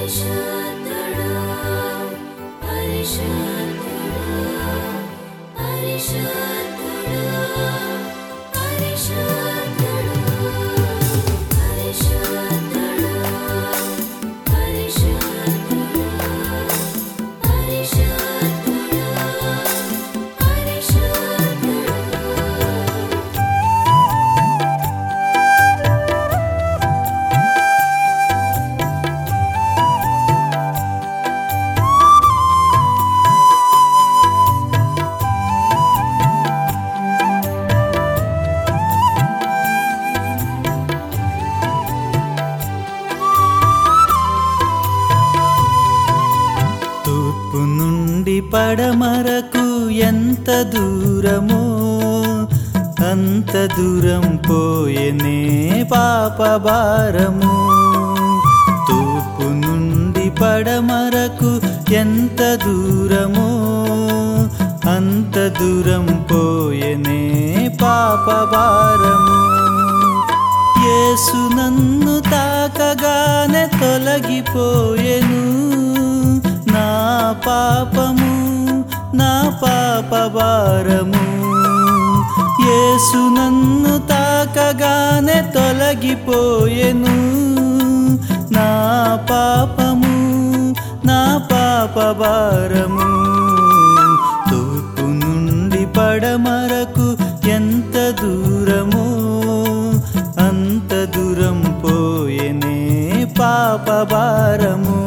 పరిశుద్ధుడు పరిశుద్ధుడు పరిశుద్ధుడు పరిశుద్ధుడు పరిశుద్ధుడు పరిశుద్ధుడు పరిశుద్ధుడు పరిశుద్ధుడు తూర్పు నుండి పడమరకు ఎంత దూరమో అంత దూరం పోయెనే పాప భారము తూర్పు నుండి పడమరకు ఎంత దూరమో అంత దూరం పోయెనే పాప భారము యేసు నన్ను తాకగానే తొలగిపోయెను నా పాపము నా పాప భారము యేసు నన్ను తాకగానే తొలగిపోయెను నా పాపము నా పాప భారము తూర్పు నుండి పడమరకు ఎంత దూరమో అంత దూరం పోయెనే పాప భారము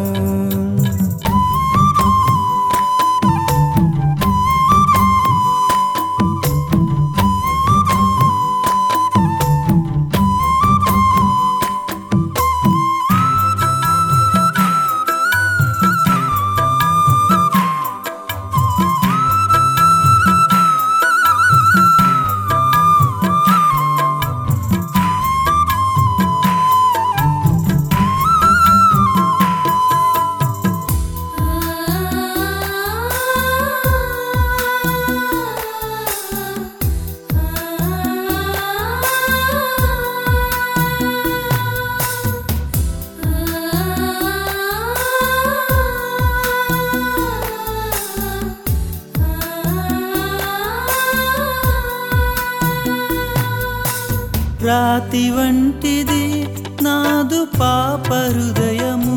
రాతి వంటిది నాదు పాప హృదయము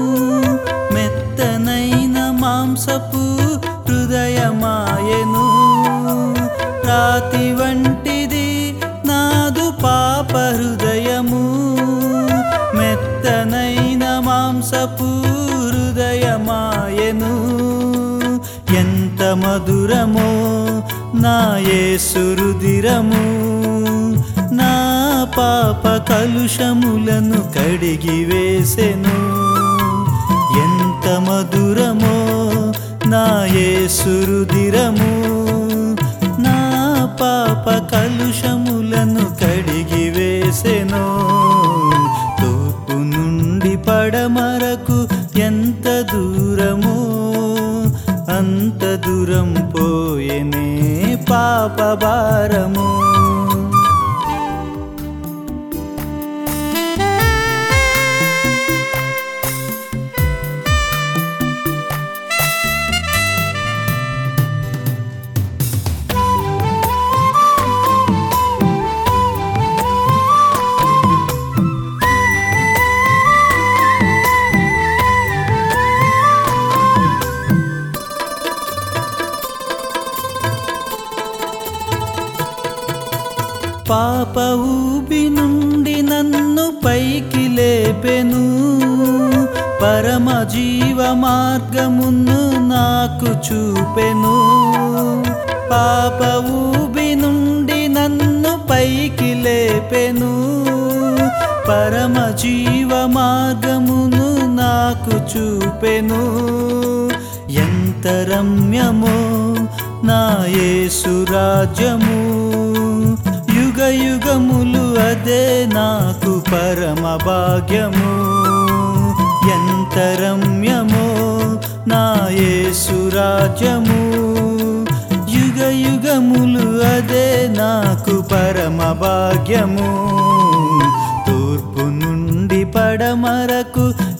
మెత్తనైన మాంసపు హృదయమాయెను రాతి వంటిది నాదు పాప హృదయము మెత్తనైన మాంసపు హృదయమాయెను ఎంత మధురమో నా యేసు రుదిరము నా పాప కలుషములను కడిగి వేసెను ఎంత మధురమో నా యేసు రుదిరము నా పాప కలుషములను కడిగి వేసెను తూర్పు నుండి పడమరకు ఎంత దూరమో అంత దూరం పోయెనే పాప భారము పాప ఊబి నుండి నన్ను పైకి లేపెను పరమ జీవ మార్గమును నాకు చూపెను పాప ఊబి నుండి నన్ను పైకి లేపెను పరమ జీవ మార్గమును నాకు చూపెను ఎంత రమ్యమో నా యేసు రాజ్యము యుగ యుగములు అదే నాకు పరమ భాగ్యము ఎంత రమ్యమో నా యేసు రాజ్యము యుగ యుగములు అదే నాకు పరమ భాగ్యము తూర్పు నుండి పడమరకు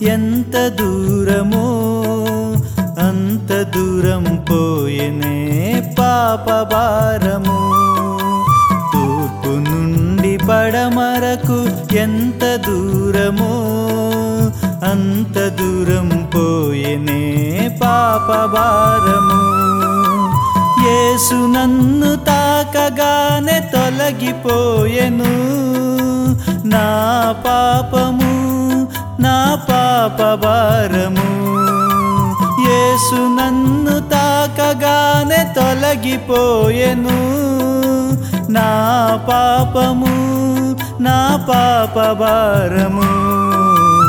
ఎంత దూరమో అంత దూరం పోయెనే పాప భారము తూర్పు నుండి పడమరకు ఎంత దూరమో అంత దూరం పోయెనే పాప భారము యేసు నన్ను తాకగానే తొలగిపోయెను నా పాపము నా పాప భారము యేసు నన్ను తాకగానే తొలగిపోయెను నా పాపము నా పాప భారము